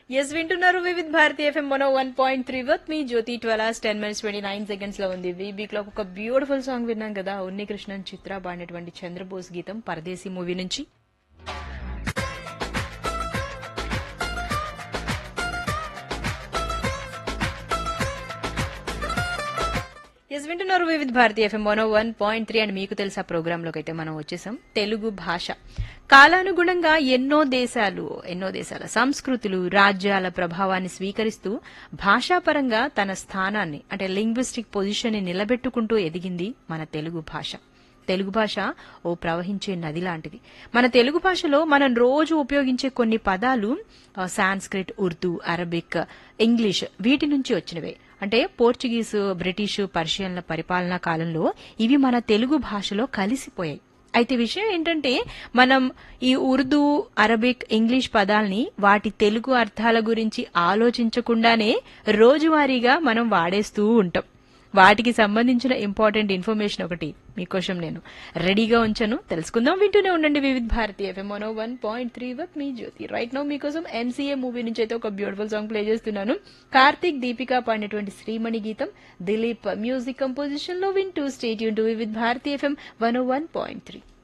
yes వింటున్నారు Vividh Bharati FM one one point three with me Jyothi twelve ten minutes twenty nine seconds లో ఉంది VB clock ఒక beautiful song విన్నాం కదా ఉన్ని కృష్ణన్ చిత్ర పాడినటువంటి చంద్రబోస్ గీతం పరదేశీ మూవీ నుంచి ఎస్ వింటున్నారు Vividh Bharati FM one one point three and మీకు తెలుసా ప్రోగ్రామ్ లోకి అయితే మనం వచ్చేసాం తెలుగు భాష కాలానుగుణంగా ఎన్నో దేశాలు ఎన్నో దేశాల సంస్కృతులు రాజ్యాల ప్రభావాన్ని స్వీకరిస్తూ భాషాపరంగా తన స్థానాన్ని అంటే లింగ్విస్టిక్ పొజిషన్ ని నిలబెట్టుకుంటూ ఎదిగింది మన తెలుగు భాష తెలుగు భాష ఓ ప్రవహించే నది లాంటిది మన తెలుగు భాషలో మనం రోజు ఉపయోగించే కొన్ని పదాలు ఆ, సాంస్క్రిట్ ఉర్దూ అరబిక్ ఇంగ్లీష్ వీటి నుంచి వచ్చినవే అంటే పోర్చుగీసు బ్రిటిష్ పర్షియన్ల పరిపాలనా కాలంలో ఇవి మన తెలుగు భాషలో కలిసిపోయాయి అయితే విషయం ఏంటంటే మనం ఈ ఉర్దూ అరబిక్ ఇంగ్లీష్ పదాల్ని వాటి తెలుగు అర్థాల గురించి ఆలోచించకుండానే రోజువారీగా మనం వాడేస్తూ ఉంటాం వాటికి సంబంధించిన ఇంపార్టెంట్ ఇన్ఫర్మేషన్ ఒకటి మీకోసం నేను రెడీగా ఉంచాను తెలుసుకుందాం వింటూనే ఉండండి Vividh Bharati FM one one point three with me Jyothi right now మీకోసం ఎంసీఏ మూవీ నుంచి అయితే ఒక బ్యూటిఫుల్ సాంగ్ ప్లే చేస్తున్నాను కార్తీక్ దీపిక పాడినటువంటి శ్రీమణి గీతం దిలీప్ మ్యూజిక్ కంపోజిషన్ లో వింటూ స్టేట్ యూన్ to Vividh Bharati FM one one point three